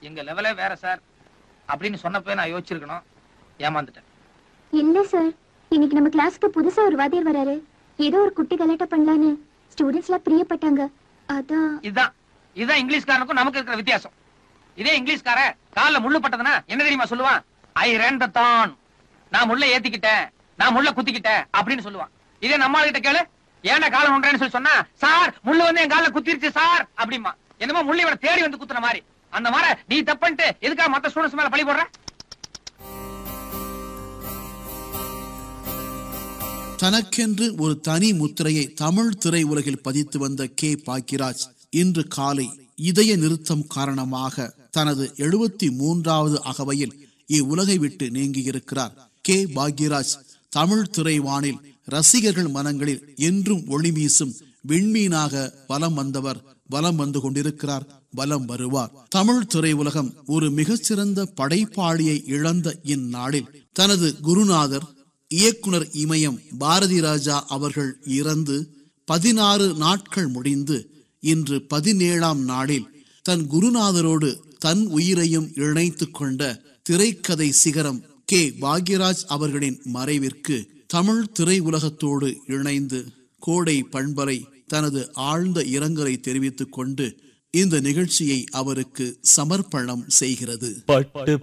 எங்க லெவலே வேற சார் அப்படின்னு சொன்னப்பே நான் யோசிச்சிருக்கணும் ஏமாந்துட்டேன் இல்ல சார் இன்னைக்கு நம்ம கிளாஸ்க்கு புதுசா ஒரு வாத்தியார் வராரு ஏதோ ஒரு குட்டி கலாட்டா பண்ணலான்னு ஸ்டூடெண்ட்ஸ் எல்லாம் பிரியப்பட்டாங்க அதான் இதுதான் இதுதான் இங்கிலீஷ்காரனுக்கும் நமக்கு இருக்கிற வித்தியாசம் இதே இங்கிலீஷ்கார கால்ல முள்ளு பட்டதுன்னா என்ன தெரியுமா சொல்லுவான் ஐ ரேன் த தான் நான் முள்ள ஏத்திக்கிட்டேன் நான் முள்ள குத்திக்கிட்டேன் அப்படின்னு சொல்லுவான் இதே நம்ம கிட்ட கேளு ஏன்டா காலை நுண்றேன்னு சொல்லி சொன்னா சார் முள்ளு வந்து என் கால்ல குத்திருச்சு சார் அப்படிமா என்னமோ முள்ளு இவனை தேடி வந்து குத்துன மாதிரி அந்த மாதிரி நீ தப்புன்ட்டு எதுக்காக மத்த ஸ்டூடெண்ட்ஸ் மேல பழி போடுற தனக்கென்று ஒரு தனி முத்திரையை தமிழ் திரையுலகில் பதித்து வந்த கே பாக்கியராஜ் இன்று காலை இதய நிறுத்தம் காரணமாக தனது எழுபத்தி மூன்றாவது அகவையில் இவ்வுலகை விட்டு நீங்கியிருக்கிறார் கே பாக்யராஜ் தமிழ் திரைவானில் ரசிகர்கள் மனங்களில் என்றும் ஒளி வீசும் விண்மீனாக வலம் வந்தவர் வலம் வந்து கொண்டிருக்கிறார் வலம் வருவார் தமிழ் திரையுலகம் ஒரு மிகச்சிறந்த படைப்பாளியை இழந்த இந்நாளில் தனது குருநாதர் இயக்குனர் இமயம் பாரதி ராஜா அவர்கள் இறந்து பதினாறு நாட்கள் முடிந்து இன்று பதினேழாம் நாளில் தன் குருநாதரோடு தன் உயிரையும் இணைத்துக் கொண்ட திரைக்கதை சிகரம் கே பாக்யராஜ் அவர்களின் மறைவிற்கு தமிழ் திரையுலகத்தோடு இணைந்து கோடை பண்பலை தனது ஆழ்ந்த இரங்கலை தெரிவித்துக் கொண்டு இந்த நிகழ்ச்சியை அவருக்கு சமர்ப்பணம் செய்கிறது பட்டு